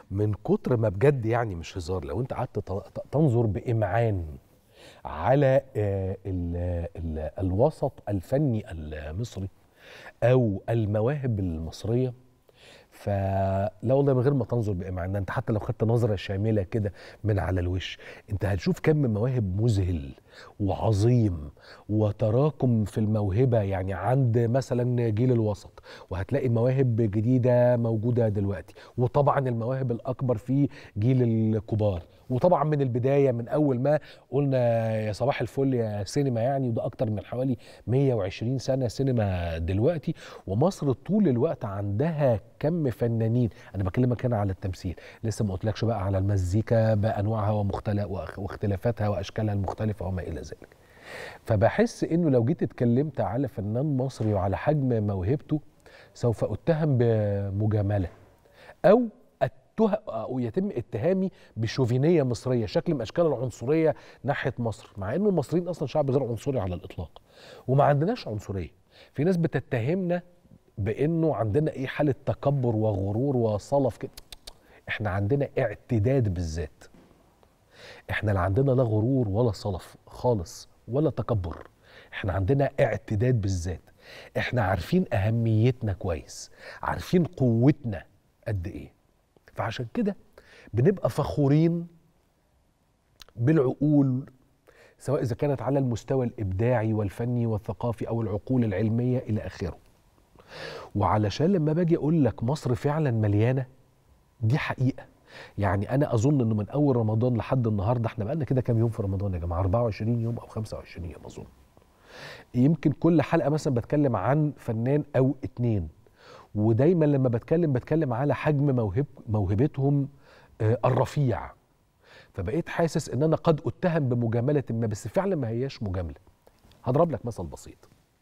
من كتر ما بجد يعني مش هزار لو انت قعدت ت- تنظر بامعان على آه، ال- ال- الوسط الفني المصري او المواهب المصريه فلا والله من غير ما تنظر بامعان ده انت حتى لو خدت نظره شامله كده من على الوش انت هتشوف كم من مواهب مذهل وعظيم وتراكم في الموهبه يعني عند مثلا جيل الوسط وهتلاقي مواهب جديده موجوده دلوقتي وطبعا المواهب الاكبر في جيل الكبار وطبعا من البدايه من اول ما قلنا يا صباح الفل يا سينما يعني وده اكتر من حوالي 120 سنه سينما دلوقتي ومصر طول الوقت عندها كم فنانين انا بكلمك هنا على التمثيل لسه ما قلتلكش بقى على المزيكا بانواعها ومختلف واختلافاتها واشكالها المختلفه وما الى ذلك فبحس انه لو جيت اتكلمت على فنان مصري وعلى حجم موهبته سوف اتهم بمجامله او أته او يتم اتهامي بشوفينيه مصريه شكل من اشكال العنصريه ناحيه مصر مع انه المصريين اصلا شعب غير عنصري على الاطلاق وما عندناش عنصريه في ناس بتتهمنا بانه عندنا ايه حاله تكبر وغرور وصلف كده احنا عندنا اعتداد بالذات احنا لا عندنا لا غرور ولا صلف خالص ولا تكبر احنا عندنا اعتداد بالذات احنا عارفين اهميتنا كويس عارفين قوتنا قد ايه فعشان كده بنبقى فخورين بالعقول سواء اذا كانت على المستوى الابداعي والفني والثقافي او العقول العلميه الى اخره وعلشان لما باجي اقول لك مصر فعلا مليانه دي حقيقه يعني انا اظن انه من اول رمضان لحد النهارده احنا بقالنا كده كام يوم في رمضان يا جماعه 24 يوم او 25 يوم اظن يمكن كل حلقه مثلا بتكلم عن فنان او اتنين ودايما لما بتكلم بتكلم على حجم موهب موهبتهم آه، الرفيع فبقيت حاسس ان انا قد اتهم بمجامله ما بس فعلا ما هياش مجامله هضرب لك مثل بسيط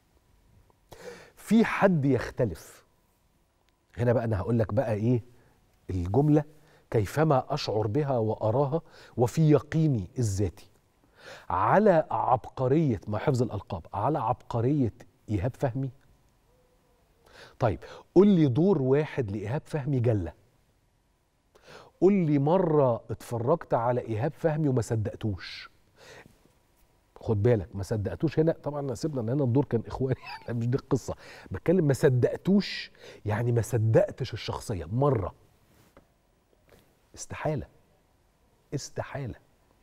في حد يختلف هنا بقى انا هقول لك بقى ايه الجمله كيفما اشعر بها واراها وفي يقيني الذاتي على عبقريه مع حفظ الالقاب على عبقريه ايهاب فهمي طيب قول لي دور واحد لايهاب فهمي جله قول لي مره اتفرجت على ايهاب فهمي وما صدقتوش خد بالك ما صدقتوش هنا طبعا سيبنا ان هنا الدور كان اخواني لا مش دي القصه بتكلم ما صدقتوش يعني ما صدقتش الشخصيه مره استحاله استحاله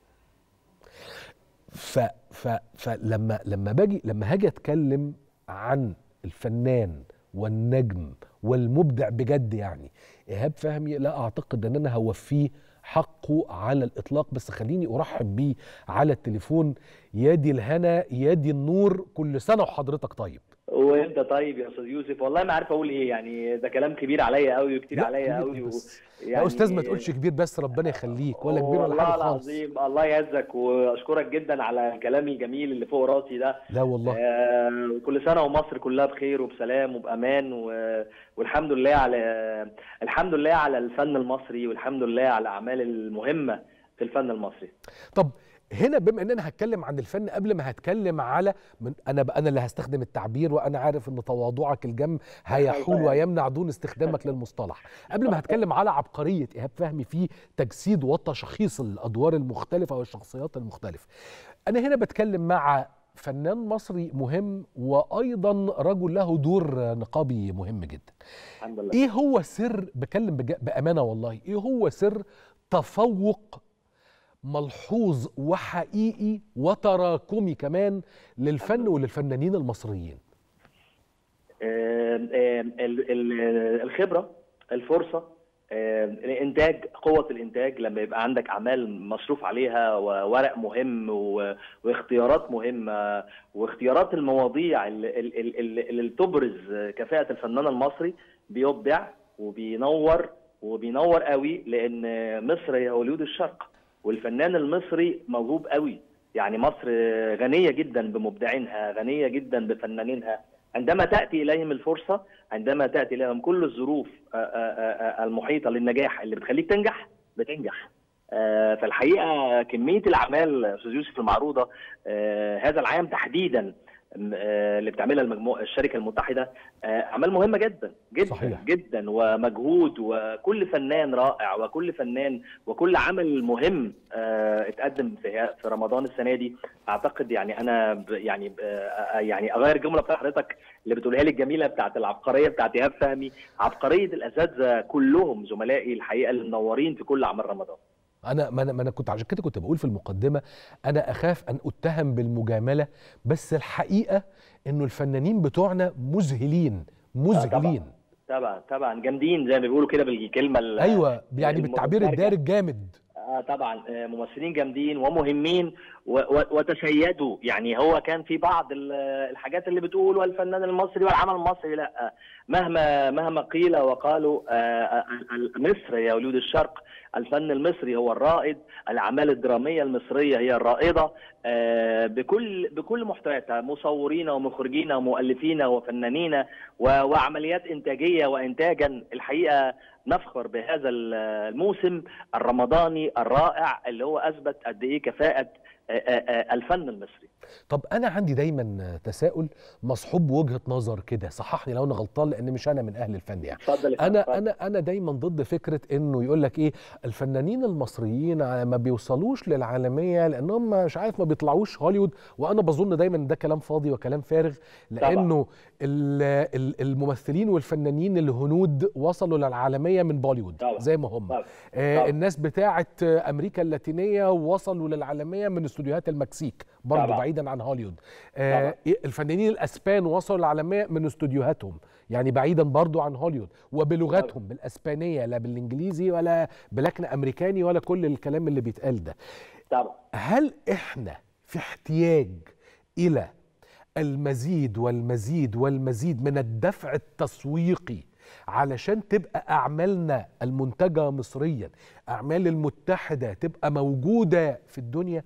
ف ف فلما لما باجي لما هاجي اتكلم عن الفنان والنجم والمبدع بجد يعني ايهاب فهمي لا اعتقد ان انا هوفيه حقه على الاطلاق بس خليني ارحب بيه على التليفون يادي الهنا يادي النور كل سنه وحضرتك طيب وانت طيب يا استاذ يوسف والله ما عارف اقول ايه يعني ده كلام كبير عليا قوي وكتير لا، عليا كبير قوي و... بس. يعني يا استاذ ما تقولش كبير بس ربنا يخليك ولا كبير ولا والله حاجه خالص العظيم الله يعزك واشكرك جدا على الكلام الجميل اللي فوق راسي ده لا والله آه، كل سنه ومصر كلها بخير وبسلام وبامان و... والحمد لله على الحمد لله على الفن المصري والحمد لله على الاعمال المهمه في الفن المصري طب هنا بما ان انا هتكلم عن الفن قبل ما هتكلم على من انا بقى انا اللي هستخدم التعبير وانا عارف ان تواضعك الجم هيحول الله ويمنع دون استخدامك للمصطلح قبل ما هتكلم على عبقريه ايهاب فهمي في تجسيد وتشخيص الادوار المختلفه والشخصيات المختلفه انا هنا بتكلم مع فنان مصري مهم وايضا رجل له دور نقابي مهم جدا الحمد لله ايه هو سر بكلم بج- بامانه والله ايه هو سر تفوق ملحوظ وحقيقي وتراكمي كمان للفن وللفنانين المصريين آم، آم، ال- ال- الخبره الفرصه آم، الانتاج قوه الانتاج لما يبقى عندك اعمال مصروف عليها وورق مهم و- واختيارات مهمه واختيارات المواضيع اللي, اللي, اللي اللي تبرز كفاءه الفنان المصري بيبدع وبينور وبينور قوي لان مصر هي هوليود الشرق والفنان المصري موهوب قوي يعني مصر غنيه جدا بمبدعينها غنيه جدا بفنانينها عندما تاتي اليهم الفرصه عندما تاتي اليهم كل الظروف آه، آه، آه، المحيطه للنجاح اللي بتخليك تنجح بتنجح آه، فالحقيقه كميه الاعمال استاذ يوسف المعروضه آه، هذا العام تحديدا آه، اللي بتعملها المجموعه الشركه المتحده آه، اعمال مهمه جدا جدا صحيح. جدا ومجهود وكل فنان رائع وكل فنان وكل عمل مهم آه، اتقدم في في رمضان السنه دي اعتقد يعني انا ب- يعني ب- آه، يعني اغير الجمله بتاعت حضرتك اللي بتقولها لي الجميله بتاعت العبقريه بتاعت ايهاب فهمي عبقريه الاساتذه كلهم زملائي الحقيقه اللي منورين في كل اعمال رمضان انا ما انا, ما أنا كنت عشان كده كنت بقول في المقدمه انا اخاف ان اتهم بالمجامله بس الحقيقه انه الفنانين بتوعنا مذهلين مذهلين طبعا طبعا جامدين زي ما بيقولوا كده بالكلمه ال- ايوه يعني بالتعبير المترجم. الدارج جامد آه طبعا آه، ممثلين جامدين ومهمين و- و- وتشيدوا يعني هو كان في بعض ال- الحاجات اللي بتقول والفنان المصري والعمل المصري لا آه، مهما مهما قيل وقالوا آه، آه، ال- مصر يا ولود الشرق الفن المصري هو الرائد الاعمال الدراميه المصريه هي الرائده آه، بكل بكل محتوياتها مصورين ومخرجين ومؤلفين وفنانين و- وعمليات انتاجيه وانتاجا الحقيقه نفخر بهذا الموسم الرمضاني الرائع اللي هو اثبت قد ايه كفاءه آه، آه، آه، الفن المصري طب انا عندي دايما تساؤل مصحوب بوجهه نظر كده صححني لو انا غلطان لان مش انا من اهل الفن يعني اتفضل يا فندم، انا اتفضل. انا انا دايما ضد فكره انه يقول لك ايه الفنانين المصريين ع- ما بيوصلوش للعالميه لانهم مش عارف ما بيطلعوش هوليوود وانا بظن دايما إن ده كلام فاضي وكلام فارغ لانه ال- ال- الممثلين والفنانين الهنود وصلوا للعالميه من بوليوود طبعا. زي ما هم طبعا. آه طبعا. الناس بتاعه آه، امريكا اللاتينيه وصلوا للعالميه من استوديوهات المكسيك برضه طبعا. بعيدا عن هوليوود آه طبعا. الفنانين الاسبان وصلوا للعالميه من استوديوهاتهم يعني بعيدا برضو عن هوليوود وبلغتهم بالاسبانيه لا بالانجليزي ولا بلكن امريكاني ولا كل الكلام اللي بيتقال ده طبعا هل احنا في احتياج الى المزيد والمزيد والمزيد من الدفع التسويقي علشان تبقى اعمالنا المنتجه مصريا اعمال المتحده تبقى موجوده في الدنيا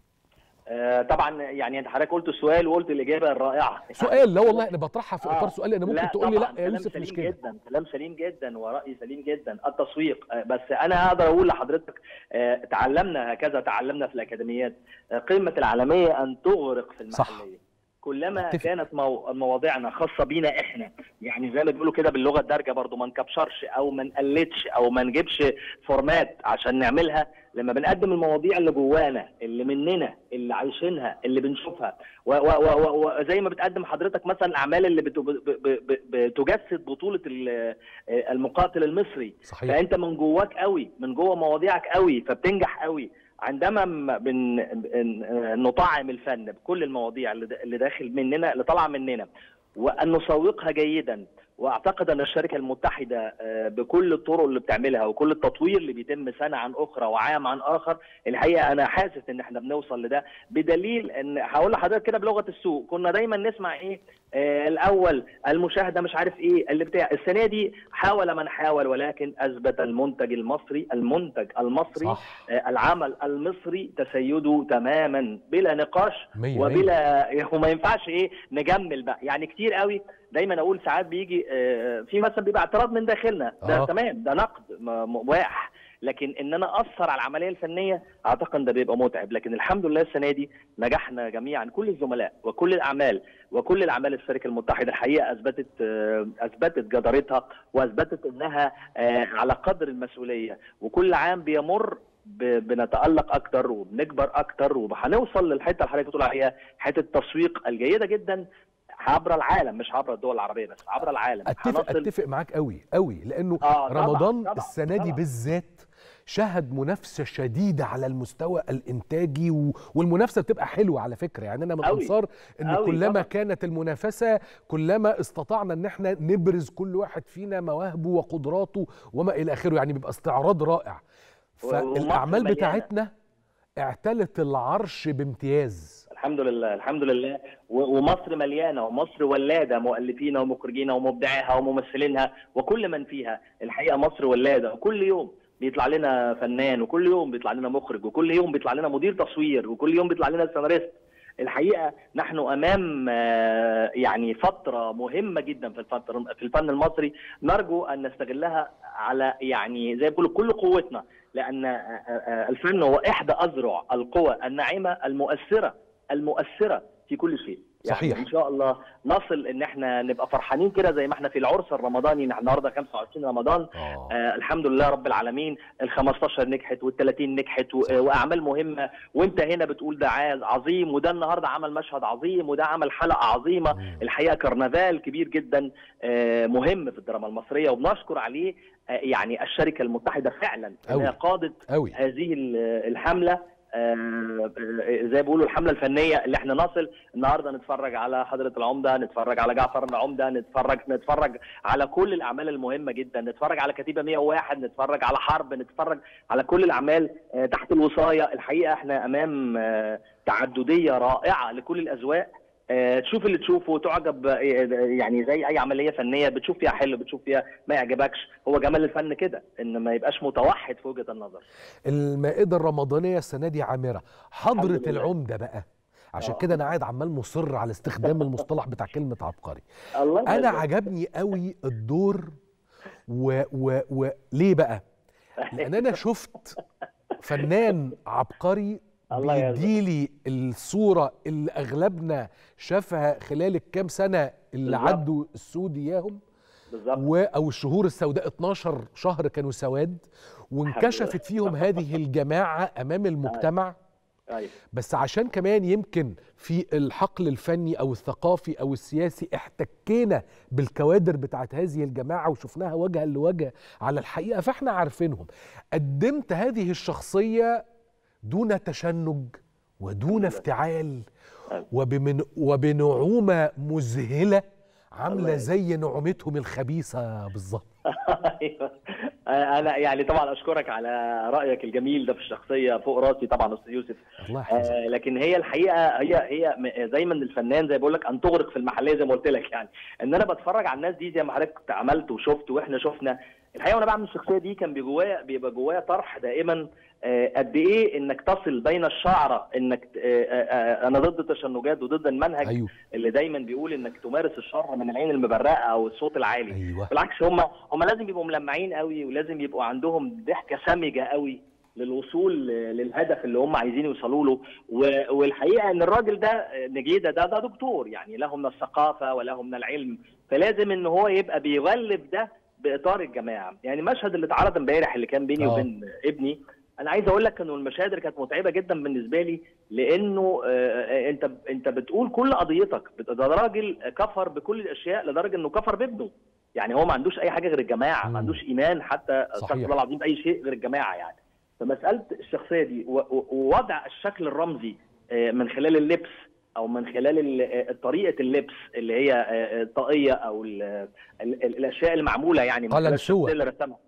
آه، طبعا يعني انت حضرتك قلت السؤال وقلت الاجابه الرائعه سؤال لا والله انا بطرحها في اطار آه، سؤال لان ممكن تقول لي طبعاً، لا يا كلام يوسف سليم مش كده جدا كلام سليم جدا وراي سليم جدا التسويق آه، بس انا اقدر اقول لحضرتك آه، تعلمنا هكذا تعلمنا في الاكاديميات آه، قمه العالميه ان تغرق في صح. المحليه كلما أتفق. كانت مو... مواضيعنا خاصه بينا احنا يعني زي ما بيقولوا كده باللغه الدارجه برضو ما نكبشرش او ما نقلدش او ما نجيبش فورمات عشان نعملها لما بنقدم المواضيع اللي جوانا اللي مننا اللي عايشينها اللي بنشوفها و- و- و- و- وزي ما بتقدم حضرتك مثلا الاعمال اللي بت- ب- ب- ب- بتجسد بطوله ال- المقاتل المصري صحيح فانت من جواك قوي من جوه مواضيعك قوي فبتنجح قوي عندما م- بن بن- نطعم الفن بكل المواضيع اللي دا- اللي داخل مننا اللي طالعه مننا وان نسوقها جيدا واعتقد ان الشركه المتحده آه، بكل الطرق اللي بتعملها وكل التطوير اللي بيتم سنه عن اخرى وعام عن اخر الحقيقه انا حاسس ان احنا بنوصل لده بدليل ان هقول لحضرتك كده بلغه السوق كنا دايما نسمع ايه آه الاول المشاهده مش عارف ايه اللي بتاع السنه دي حاول من حاول ولكن اثبت المنتج المصري المنتج المصري صح آه، العمل المصري تسيده تماما بلا نقاش مية مية. وبلا وما ينفعش ايه نجمل بقى يعني كتير قوي دايما اقول ساعات بيجي آه، في مثلا بيبقى اعتراض من داخلنا ده آه. تمام ده نقد م- مباح لكن ان انا اثر على العمليه الفنيه اعتقد ده بيبقى متعب لكن الحمد لله السنه دي نجحنا جميعا كل الزملاء وكل الاعمال وكل الاعمال الشركه المتحده الحقيقه اثبتت آه، اثبتت جدارتها واثبتت انها آه، على قدر المسؤوليه وكل عام بيمر ب- بنتالق اكتر وبنكبر اكتر وهنوصل للحته اللي حضرتك بتقول عليها حته التسويق الجيده جدا عبر العالم مش عبر الدول العربيه بس عبر العالم اتفق هنصل- اتفق معاك قوي قوي لانه آه، طبعاً، رمضان طبعاً، السنه دي طبعاً. بالذات شهد منافسه شديده على المستوى الانتاجي و... والمنافسه بتبقى حلوه على فكره يعني انا من أوي، انصار ان أوي كلما طبعاً. كانت المنافسه كلما استطعنا ان احنا نبرز كل واحد فينا مواهبه وقدراته وما الى اخره يعني بيبقى استعراض رائع ومصر فالاعمال مليانة. بتاعتنا اعتلت العرش بامتياز الحمد لله الحمد لله و- ومصر مليانه ومصر ولاده مؤلفينها ومخرجينها ومبدعيها وممثلينها وكل من فيها الحقيقه مصر ولاده وكل يوم بيطلع لنا فنان وكل يوم بيطلع لنا مخرج وكل يوم بيطلع لنا مدير تصوير وكل يوم بيطلع لنا سيناريست الحقيقه نحن امام آه، يعني فتره مهمه جدا في الفن في الفن المصري نرجو ان نستغلها على يعني زي ما بيقولوا كل قوتنا لان آه، آه، الفن هو احدى اذرع القوى الناعمه المؤثره المؤثره في كل شيء يعني صحيح. ان شاء الله نصل ان احنا نبقى فرحانين كده زي ما احنا في العرس الرمضاني نحن النهارده 25 رمضان اه آه الحمد لله رب العالمين ال 15 نجحت وال 30 نجحت و- صح. واعمال مهمه وانت هنا بتقول ده عاز عظيم وده النهارده عمل مشهد عظيم وده عمل حلقه عظيمه مم. الحقيقه كرنفال كبير جدا آه مهم في الدراما المصريه وبنشكر عليه آه يعني الشركه المتحده فعلا أوي. انها قادت قوي هذه ال- الحمله آه، آه، زي ما بيقولوا الحمله الفنيه اللي احنا نصل النهارده نتفرج على حضره العمده نتفرج على جعفر العمده نتفرج نتفرج على كل الاعمال المهمه جدا نتفرج على كتيبه 101 نتفرج على حرب نتفرج على كل الاعمال آه، تحت الوصايه الحقيقه احنا امام آه، تعدديه رائعه لكل الاذواق آه، تشوف اللي تشوفه وتعجب آه، يعني زي اي عمليه فنيه بتشوف فيها حلو بتشوف فيها ما يعجبكش هو جمال الفن كده ان ما يبقاش متوحد في وجهه النظر المائدة الرمضانية السنة دي عامرة حضرة الحمد لله. العمدة بقى عشان آه. كده انا قاعد عمال مصر على استخدام المصطلح بتاع كلمة عبقري الله انا يبارك. عجبني قوي الدور و و و ليه بقى لان انا شفت فنان عبقري الله يرزقك. بيديلي الصورة اللي اغلبنا شافها خلال الكام سنة اللي بالظبط. عدوا السود اياهم بالظبط و او الشهور السوداء 12 شهر كانوا سواد وانكشفت فيهم هذه الجماعه امام المجتمع ايوه بس عشان كمان يمكن في الحقل الفني او الثقافي او السياسي احتكينا بالكوادر بتاعت هذه الجماعه وشفناها وجها لوجه على الحقيقه فاحنا عارفينهم قدمت هذه الشخصيه دون تشنج ودون افتعال وبمن وبنعومه مذهله عامله الله زي نعومتهم الخبيثه بالظبط ايوه انا يعني طبعا اشكرك على رايك الجميل ده في الشخصيه فوق راسي طبعا استاذ يوسف الله يحفظك آه لكن هي الحقيقه هي هي م- دايما الفنان زي بقول لك ان تغرق في المحليه زي ما قلت لك يعني ان انا بتفرج على الناس دي زي ما حضرتك عملت وشفت واحنا شفنا الحقيقه وانا بعمل الشخصيه دي كان جوايا بيبقى جوايا طرح دائما آه، قد ايه انك تصل بين الشعره انك آه، آه، آه، انا ضد التشنجات وضد المنهج ايوه اللي دايما بيقول انك تمارس الشر من العين المبرقه او الصوت العالي ايوه بالعكس هم هم لازم يبقوا ملمعين قوي ولازم يبقوا عندهم ضحكه سمجه قوي للوصول للهدف اللي هم عايزين يوصلوا له و- والحقيقه ان الراجل ده نجيده ده ده دكتور يعني له من الثقافه وله من العلم فلازم ان هو يبقى بيغلف ده باطار الجماعه يعني المشهد اللي اتعرض امبارح اللي كان بيني آه. وبين ابني انا عايز اقول لك انه المشاهد اللي كانت متعبه جدا بالنسبه لي لانه آه، انت انت بتقول كل قضيتك بت- ده راجل كفر بكل الاشياء لدرجه انه كفر بابنه يعني هو ما عندوش اي حاجه غير الجماعه مم. ما عندوش ايمان حتى صحيح. استغفر الله العظيم باي شيء غير الجماعه يعني فمساله الشخصيه دي و- و- ووضع الشكل الرمزي آه، من خلال اللبس او من خلال ال- آه، طريقه اللبس اللي هي آه، آه، الطاقيه او ال- ال- ال- الاشياء المعموله يعني من خلال قلنسوة. الشخصية اللي رسمها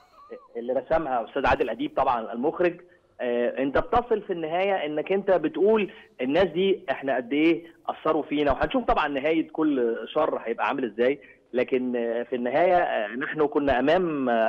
اللي رسمها استاذ عادل اديب طبعا المخرج آه، انت بتصل في النهايه انك انت بتقول الناس دي احنا قد ايه اثروا فينا وهنشوف طبعا نهايه كل شر هيبقى عامل ازاي لكن آه، في النهايه آه، نحن كنا امام آه،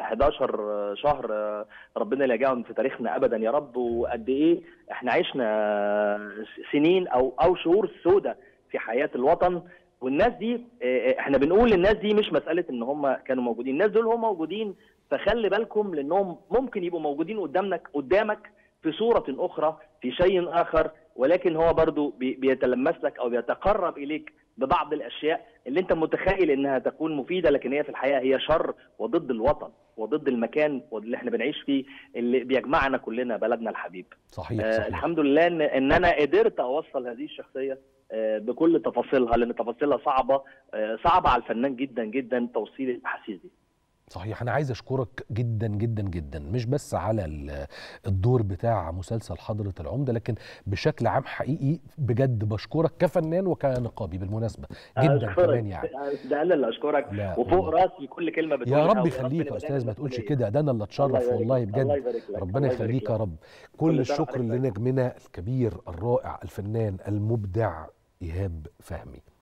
11 شهر آه، ربنا لا يجعلهم في تاريخنا ابدا يا رب وقد ايه احنا عشنا آه، سنين او او شهور سودة في حياه الوطن والناس دي آه، احنا بنقول للناس دي مش مساله ان هم كانوا موجودين الناس دول هم موجودين فخلي بالكم لانهم ممكن يبقوا موجودين قدامك قدامك في صورة أخرى في شيء آخر ولكن هو برضو بي- بيتلمس لك أو بيتقرب إليك ببعض الأشياء اللي أنت متخيل إنها تكون مفيدة لكن هي في الحقيقة هي شر وضد الوطن وضد المكان اللي احنا بنعيش فيه اللي بيجمعنا كلنا بلدنا الحبيب صحيح آه صحيح الحمد لله إن, إن أنا قدرت أوصل هذه الشخصية آه بكل تفاصيلها لأن تفاصيلها صعبة آه صعبة على الفنان جدا جدا توصيل الأحاسيس دي صحيح انا عايز اشكرك جدا جدا جدا مش بس على ال- الدور بتاع مسلسل حضرة العمدة لكن بشكل عام حقيقي بجد بشكرك كفنان وكنقابي بالمناسبة جدا أشكرك. كمان يعني ده أنا اللي أشكرك لا وفوق والله. راسي كل كلمة بتقولها يا رب ورب يخليك يا يبقى استاذ دايما ما تقولش مسؤولية. كده ده انا اللي الله اتشرف يبارك والله لك. الله بجد يبارك لك. ربنا الله يبارك يخليك يا لك. رب كل سنة الشكر وحضرتك طيب. لنجمنا الكبير الرائع الفنان المبدع ايهاب فهمي